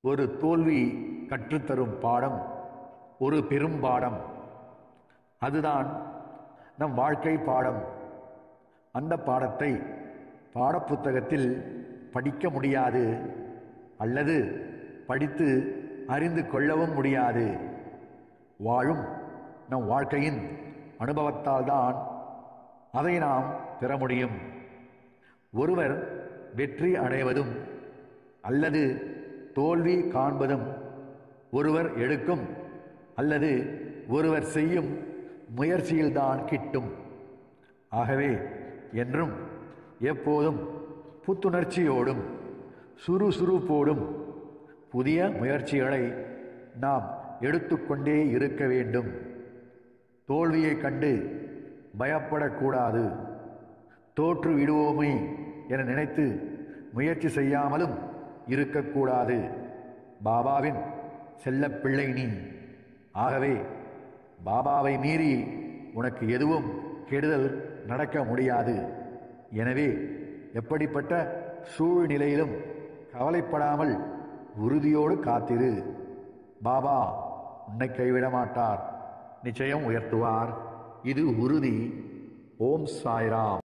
ஒரு தோல்வி கற்றுத்தரும் பாடம் ஒரு பெரும் பாடம் அதுதான் நம் வாழ்க்கை பாடம் அந்த பாடத்தை பாடப்புத்தகத்தில் படிக்க முடியாது அல்லது படித்து அறிந்து கொள்ளவும் முடியாது வாழும் நம் வாழ்க்கையின் அனுபவத்தால் தான் அதை நாம் பெற முடியும் ஒருவர் வெற்றி அடைவதும் அல்லது தோல்வி காண்பதும் ஒருவர் எடுக்கும் அல்லது ஒருவர் செய்யும் முயற்சியில்தான் கிட்டும் ஆகவே என்றும் எப்போதும் புத்துணர்ச்சியோடும் சுறுசுறுப்போடும் புதிய முயற்சிகளை நாம் எடுத்துக்கொண்டே இருக்க வேண்டும் தோல்வியைக் கண்டு பயப்படக்கூடாது தோற்று விடுவோமே என நினைத்து முயற்சி செய்யாமலும் இருக்கக்கூடாது பாபாவின் செல்லப்பிள்ளை நீ ஆகவே பாபாவை மீறி உனக்கு எதுவும் கெடுதல் நடக்க முடியாது எனவே எப்படிப்பட்ட சூழ்நிலையிலும் கவலைப்படாமல் உறுதியோடு காத்திரு பாபா உன்னை கைவிட மாட்டார் நிச்சயம் உயர்த்துவார் இது உறுதி ஓம் சாய்ராம்